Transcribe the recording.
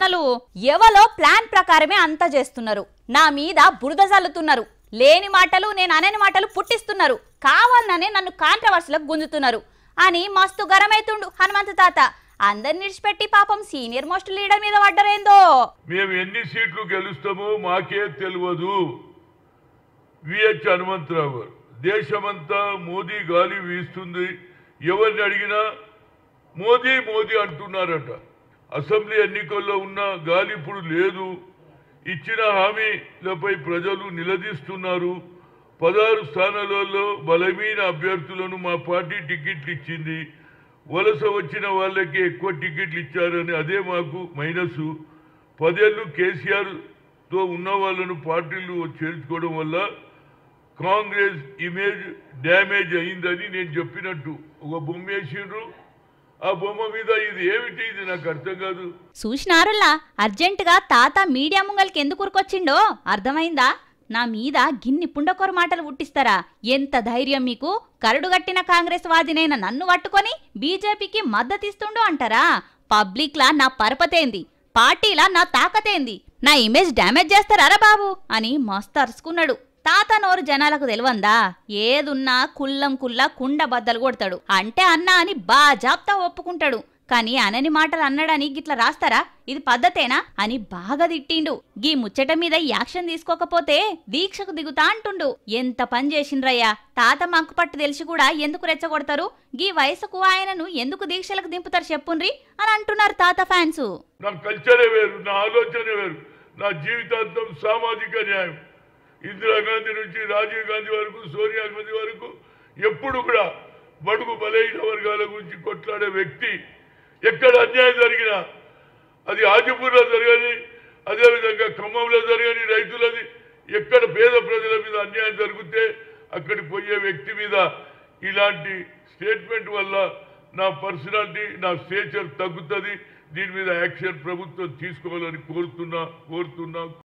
channel ఎవలో plan ప్రకారమే అంతా చేస్తున్నారు నా మీద బురద చల్లుతున్నారు లేని మాటలు నేను అనని మాటలు పుట్టిస్తున్నారు కావాలనే నన్ను కాంట్రవర్సీలకు గుంజుతున్నారు అని మస్తు గరమైతుండు హనుమంతు తాత అందరిని విడిచిపెట్టి పాపం సీనియర్ మోస్ట్ లీడర్ మీద పడ్డరేందో మేము ఎన్ని సీట్లు గెలుస్తామో మాకే తెలియదు విహెచ్ హనుమంతరావు గారు దేశమంతా మోదీ గాలి వీస్తుంది ఎవరిని అడిగినా మోదీ మోదీ అంటున్నారట అసెంబ్లీ ఎన్నికల్లో ఉన్న గాలి ఇప్పుడు లేదు ఇచ్చిన హామీలపై ప్రజలు నిలదీస్తున్నారు పదహారు స్థానాలలో బలమైన అభ్యర్థులను మా పార్టీ టికెట్లు ఇచ్చింది వలస వచ్చిన వాళ్ళకి ఎక్కువ టికెట్లు ఇచ్చారని అదే మాకు మైనస్ పదేళ్ళు కేసీఆర్తో ఉన్న వాళ్ళను పార్టీలు చేర్చుకోవడం వల్ల కాంగ్రెస్ ఇమేజ్ డ్యామేజ్ అయిందని నేను చెప్పినట్టు ఒక బొమ్మ వేసిండ్రు ఆ బొమ్మ మీద ఇది ఏమిటి ఇది నాకు అర్థం కాదు చూసినారులా అర్జెంటుగా తాత మీడియా ముంగల్కి ఎందుకు ఉరికొచ్చిండో అర్థమైందా నా మీద గిన్ని పుండకొర మాటలు పుట్టిస్తారా ఎంత ధైర్యం మీకు కరడుగట్టిన కాంగ్రెస్ వాదినైన నన్ను పట్టుకొని బీజేపీకి మద్దతిస్తుండు అంటారా పబ్లిక్లా నా పరపతేంది పార్టీలా నా తాకతేంది నా ఇమేజ్ డ్యామేజ్ చేస్తారా బాబు అని మస్తు అరుచుకున్నాడు తాత నోరు జనాలకు తెలివందా ఏదున్నా కుల్లం కుల్లా కుండ బద్దలు కొడతాడు అంటే అన్నా అని బాజాప్తా ఒప్పుకుంటాడు కానీ అనని మాటలు అన్నాడని గిట్లా రాస్తారా ఇది పద్ధతేనా అని బాగా తిట్టిండు గీ ముచ్చట మీద యాక్షన్ తీసుకోకపోతే దీక్షకు దిగుతా అంటుండు ఎంత పని చేసిండ్రయ్యా తాత మంకు పట్టు తెలిసి కూడా ఎందుకు రెచ్చగొడతారు గీ వయసుకు ఆయనను ఎందుకు దీక్షలకు దింపుతారు చెప్పుండ్రి అని అంటున్నారు తాత ఫ్యాన్స్ నా కల్చరే వేరు నా ఆలోచనే వేరు నా జీవితాంతం సామాజిక న్యాయం ఇందిరాగాంధీ నుంచి రాజీవ్ గాంధీ వరకు సోనియా గాంధీ వరకు ఎప్పుడు కూడా బడుగు బలహీన వర్గాల గురించి కొట్లాడే వ్యక్తి ఎక్కడ అన్యాయం జరిగినా అది ఆజిపూర్లో జరగని అదేవిధంగా ఖమ్మంలో జరగని రైతులది ఎక్కడ పేద ప్రజల మీద అన్యాయం జరిగితే అక్కడికి పోయే వ్యక్తి మీద ఇలాంటి స్టేట్మెంట్ వల్ల నా పర్సనాలిటీ నా స్టేచర్ తగ్గుతుంది దీని మీద యాక్షన్ ప్రభుత్వం తీసుకోవాలని కోరుతున్నా కోరుతున్నా